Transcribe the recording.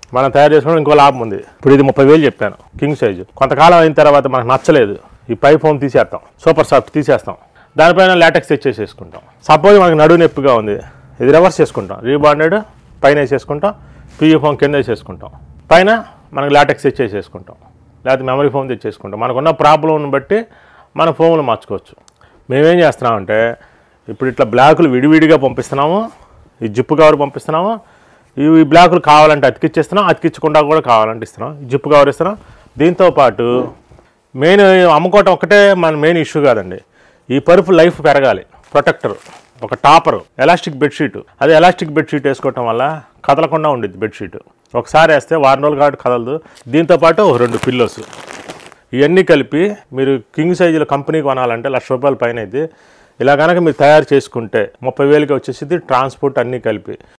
మనం తయారు చేసుకోవడం ఇంకో లాభం ఉంది ఇప్పుడు ఇది ముప్పై వేలు చెప్పాను కింగ్ సైజు కొంతకాలం అయిన తర్వాత మనకు నచ్చలేదు ఈ పై ఫోమ్ తీసేస్తాం సూపర్ సాఫ్ట్ తీసేస్తాం దానిపైన లాటెక్స్ తెచ్చేసేసుకుంటాం సపోజ్ మనకి నడువు నొప్పిగా ఉంది ఇది రివర్స్ చేసుకుంటాం రీబాండెడ్ పైన వేసేసుకుంటాం పియూ ఫోమ్ కింద వేసేసుకుంటాం పైన మనకి లాటెక్స్ తెచ్చేసేసుకుంటాం లేకపోతే మెమరీ ఫోమ్ తెచ్చేసుకుంటాం మనకున్న ప్రాబ్లంని బట్టి మన ఫోన్లు మార్చుకోవచ్చు మేమేం చేస్తున్నామంటే ఇప్పుడు ఇట్లా బ్లాకులు విడివిడిగా పంపిస్తున్నాము ఈ జిప్పు కవర్ పంపిస్తున్నాము ఈ ఈ బ్లాకులు కావాలంటే అతికిచ్చేస్తున్నాం అతికించకుండా కూడా కావాలంటే ఇస్తున్నాం ఈ జిప్పు కవర్ ఇస్తున్నాం దీంతో పాటు మెయిన్ అమ్ముకోవటం ఒకటే మన మెయిన్ ఇష్యూ కాదండి ఈ పరుపు లైఫ్ పెరగాలి ప్రొటెక్టర్ ఒక టాపర్ ఎలాస్టిక్ బెడ్షీట్ అదే ఎలాస్టిక్ బెడ్షీట్ వేసుకోవటం వల్ల కదలకుండా ఉండిద్ది బెడ్షీట్ ఒకసారి వేస్తే వారం రోజులు కాబట్టి కదలదు దీంతో పాటు ఒక రెండు పిల్లోస్ ఇవన్నీ కలిపి మీరు కింగ్ సైజుల కంపెనీ కొనాలంటే లక్ష రూపాయల పైన అయితే ఇలా కనుక మీరు తయారు చేసుకుంటే ముప్పై వేలకి వచ్చేసింది ట్రాన్స్పోర్ట్ అన్నీ కలిపి